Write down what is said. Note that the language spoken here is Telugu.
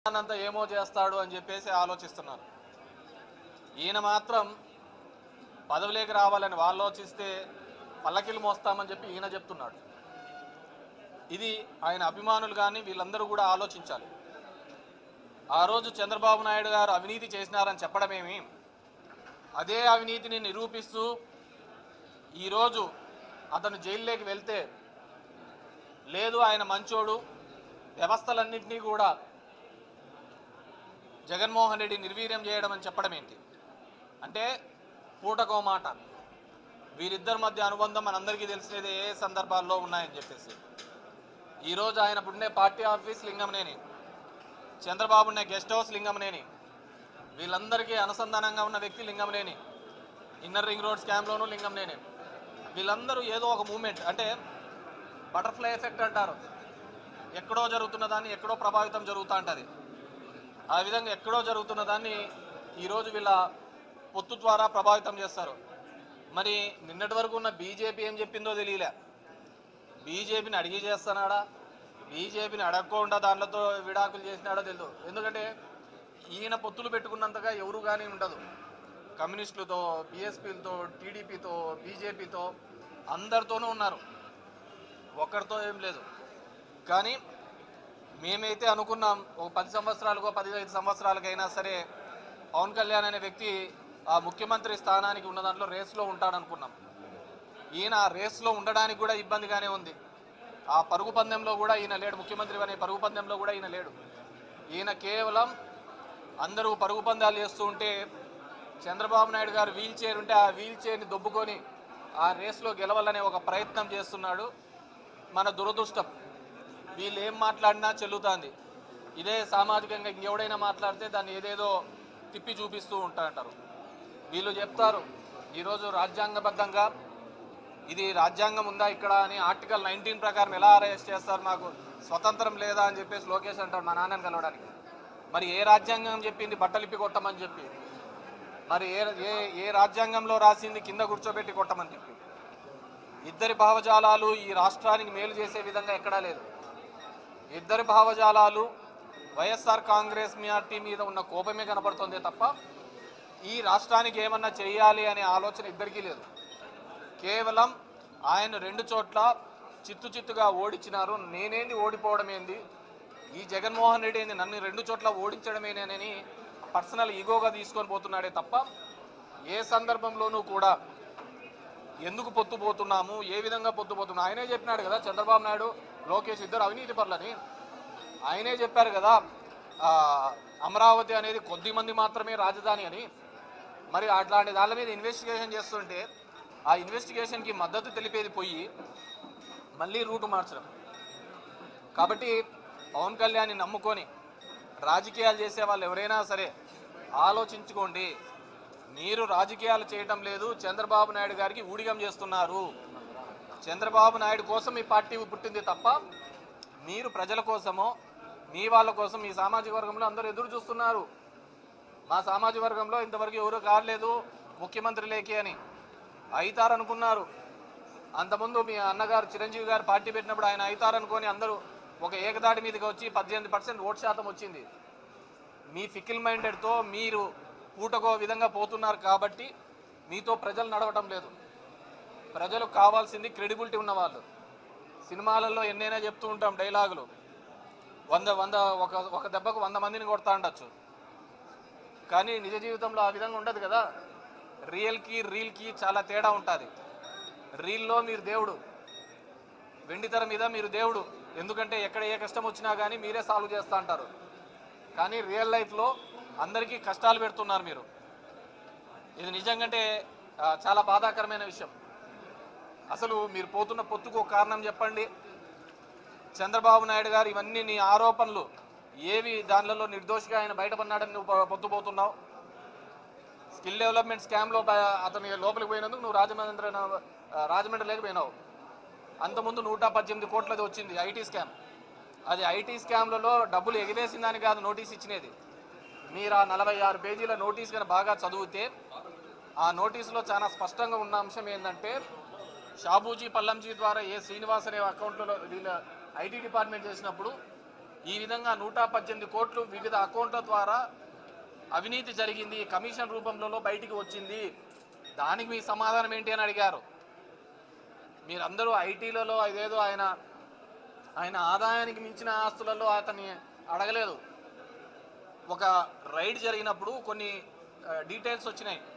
అంతా ఏమో చేస్తాడు అని చెప్పేసి ఆలోచిస్తున్నారు ఈయన మాత్రం పదవిలోకి రావాలని వాళ్ళు ఆలోచిస్తే పల్లకిలు మోస్తామని చెప్పి ఈయన చెప్తున్నాడు ఇది ఆయన అభిమానులు కానీ వీళ్ళందరూ కూడా ఆలోచించాలి ఆ రోజు చంద్రబాబు నాయుడు గారు అవినీతి చేసినారని చెప్పడమేమి అదే అవినీతిని నిరూపిస్తూ ఈరోజు అతను జైల్లోకి వెళ్తే లేదు ఆయన మంచోడు వ్యవస్థలన్నింటినీ కూడా జగన్మోహన్ రెడ్డి నిర్వీర్యం చేయడం అని చెప్పడం ఏంటి అంటే పూటకో మాట వీరిద్దరి మధ్య అనుబంధం మనందరికీ తెలిసినది ఏ సందర్భాల్లో ఉన్నాయని చెప్పేసి ఈరోజు ఆయన పుట్టిన పార్టీ ఆఫీస్ లింగంనేని చంద్రబాబు ఉన్న గెస్ట్ హౌస్ లింగంనేని వీళ్ళందరికీ అనుసంధానంగా ఉన్న వ్యక్తి లింగంనేని ఇన్నర్ రింగ్ రోడ్ స్కామ్లోనూ లింగంనేని వీళ్ళందరూ ఏదో ఒక మూమెంట్ అంటే బటర్ఫ్లై ఎఫెక్ట్ అంటారు ఎక్కడో జరుగుతున్న దాన్ని ఎక్కడో ప్రభావితం జరుగుతూ ఉంటుంది ఆ విధంగా ఎక్కడో జరుగుతున్న దాన్ని ఈరోజు వీళ్ళ పొత్తు ద్వారా ప్రభావితం చేస్తారు మరి నిన్నటి వరకు ఉన్న బీజేపీ ఏం చెప్పిందో తెలియలే బీజేపీని అడిగి చేస్తున్నాడా బీజేపీని అడగకుండా దాంట్లో విడాకులు చేసినాడో తెలియదు ఎందుకంటే ఈయన పొత్తులు పెట్టుకున్నంతగా ఎవరు కానీ ఉండదు కమ్యూనిస్టులతో బీఎస్పీలతో టీడీపీతో బీజేపీతో అందరితోనూ ఉన్నారు ఒక్కరితో ఏం లేదు కానీ మేమైతే అనుకున్నాం ఒక పది సంవత్సరాలకో పదిహేను సంవత్సరాలకైనా సరే పవన్ కళ్యాణ్ అనే వ్యక్తి ఆ ముఖ్యమంత్రి స్థానానికి ఉన్న దాంట్లో రేస్లో ఉంటాడనుకున్నాం ఈయన ఆ రేస్లో ఉండడానికి కూడా ఇబ్బందిగానే ఉంది ఆ పరుగు పందెంలో కూడా ఈయన లేడు ముఖ్యమంత్రి అనే పరుగు పందెంలో కూడా ఈయన లేడు ఈయన కేవలం అందరూ పరుగు పందాలు చేస్తూ ఉంటే చంద్రబాబు నాయుడు గారు వీల్ చైర్ ఉంటే ఆ వీల్ చైర్ని దొబ్బుకొని ఆ రేస్లో గెలవాలనే ఒక ప్రయత్నం చేస్తున్నాడు మన దురదృష్టం వీళ్ళు ఏం మాట్లాడినా చెల్లుతుంది ఇదే సామాజికంగా ఇంకెవడైనా మాట్లాడితే దాన్ని ఏదేదో తిప్పి చూపిస్తూ ఉంటా అంటారు వీళ్ళు చెప్తారు ఈరోజు రాజ్యాంగబద్ధంగా ఇది రాజ్యాంగం ఉందా ఇక్కడ అని ఆర్టికల్ నైన్టీన్ ప్రకారం ఎలా అరెస్ట్ చేస్తారు మాకు స్వతంత్రం లేదా అని చెప్పేసి లోకేష్ అంటాడు మా నాన్నని కలవడానికి మరి ఏ రాజ్యాంగం చెప్పింది బట్టలిప్పి కొట్టమని చెప్పి మరి ఏ ఏ ఏ రాజ్యాంగంలో రాసింది కింద కూర్చోబెట్టి కొట్టమని చెప్పి ఇద్దరి భావజాలాలు ఈ రాష్ట్రానికి మేలు చేసే విధంగా ఎక్కడా లేదు ఇద్దరి భావజాలాలు వైఎస్ఆర్ కాంగ్రెస్ పార్టీ మీద ఉన్న కోపమే కనపడుతుంది తప్ప ఈ రాష్ట్రానికి ఏమన్నా చేయాలి అనే ఆలోచన ఇద్దరికీ లేదు కేవలం ఆయన రెండు చోట్ల చిత్తు చిత్తుగా ఓడించినారు నేనేంది ఓడిపోవడం ఏంది ఈ జగన్మోహన్ రెడ్డి ఏంది నన్ను రెండు చోట్ల ఓడించడమేనని పర్సనల్ ఈగోగా తీసుకొని పోతున్నాడే తప్ప ఏ సందర్భంలోనూ కూడా ఎందుకు పొత్తు పోతున్నాము ఏ విధంగా పొత్తు పోతున్నాము ఆయనే చెప్పినాడు కదా చంద్రబాబు నాయుడు లోకేష్ ఇద్దరు అవినీతి పరులని ఆయనే చెప్పారు కదా ఆ, అమరావతి అనేది కొద్ది మంది మాత్రమే రాజధాని అని మరి అట్లాంటి దాని మీద ఇన్వెస్టిగేషన్ చేస్తుంటే ఆ ఇన్వెస్టిగేషన్కి మద్దతు తెలిపేది పోయి మళ్ళీ రూటు మార్చడం కాబట్టి పవన్ కళ్యాణ్ని నమ్ముకొని రాజకీయాలు చేసే వాళ్ళు ఎవరైనా సరే ఆలోచించుకోండి మీరు రాజకీయాలు చేయటం లేదు చంద్రబాబు నాయుడు గారికి ఊడిగం చేస్తున్నారు చంద్రబాబు నాయుడు కోసం ఈ పార్టీ పుట్టింది తప్ప మీరు ప్రజల కోసమో మీ వాళ్ళ కోసం మీ సామాజిక వర్గంలో అందరూ ఎదురు చూస్తున్నారు మా సామాజిక వర్గంలో ఇంతవరకు ఎవరు కాలేదు ముఖ్యమంత్రి లేకి అని అవుతారనుకున్నారు అంతకుముందు మీ అన్నగారు చిరంజీవి గారు పార్టీ పెట్టినప్పుడు ఆయన అవుతారనుకొని అందరూ ఒక ఏకదాటి మీదకి వచ్చి పద్దెనిమిది పర్సెంట్ ఓటు శాతం వచ్చింది మీ ఫికిల్ మైండెడ్తో మీరు పూటకో విధంగా పోతున్నారు కాబట్టి మీతో ప్రజలు నడవటం లేదు ప్రజలకు కావాల్సింది క్రెడిబిలిటీ ఉన్నవాళ్ళు సినిమాలలో ఎన్నైనా చెప్తూ ఉంటాం డైలాగులు వంద వంద ఒక ఒక దెబ్బకు వంద మందిని కొడతా ఉండొచ్చు కానీ నిజ జీవితంలో ఆ విధంగా ఉండదు కదా రియల్కి రీల్కి చాలా తేడా ఉంటుంది రీల్లో మీరు దేవుడు వెండితెర మీద మీరు దేవుడు ఎందుకంటే ఎక్కడ ఏ కష్టం వచ్చినా కానీ మీరే సాల్వ్ చేస్తూ అంటారు కానీ రియల్ లైఫ్లో అందరికీ కష్టాలు పెడుతున్నారు మీరు ఇది నిజంగానే ఆ, చాలా బాధాకరమైన విషయం అసలు మీరు పోతున్న పొత్తుకు ఒక కారణం చెప్పండి చంద్రబాబు నాయుడు గారు ఇవన్నీ నీ ఆరోపణలు ఏవి దానిలలో నిర్దోషిగా ఆయన బయటపడినాడని నువ్వు పొ- పొత్తుపోతున్నావు స్కిల్ డెవలప్మెంట్ స్కామ్లో బ- అతని లోపలికి పోయినందుకు నువ్వు రాజమండ్రి రాజమండ్రిలోకి పోయినావు అంతకుముందు నూట పద్దెనిమిది కోట్లది వచ్చింది ఐటీ స్కామ్ అది ఐటీ స్కామ్లలో డబ్బులు ఎగిరేసిన దాని కాదు నోటీస్ ఇచ్చినది మీరు ఆ నలభై ఆరు పేజీల నోటీస్ కానీ బాగా చదివితే ఆ నోటీసులో చాలా స్పష్టంగా ఉన్న అంశం ఏంటంటే షాబూజీ పల్లంజీ ద్వారా ఏ శ్రీనివాస్ అనే అకౌంట్లో వీళ్ళ ఐటీ డిపార్ట్మెంట్ చేసినప్పుడు ఈ విధంగా నూట పద్దెనిమిది కోట్లు వివిధ అకౌంట్ల ద్వారా అవినీతి జరిగింది కమిషన్ రూపంలో బయటికి వచ్చింది దానికి మీ సమాధానం ఏంటి అని అడిగారు మీరందరూ ఐటీలలో అదేదో ఆయన ఆయన ఆదాయానికి మించిన ఆస్తులలో అతన్ని అడగలేదు ఒక రైడ్ జరిగినప్పుడు కొన్ని డీటెయిల్స్ వచ్చినాయి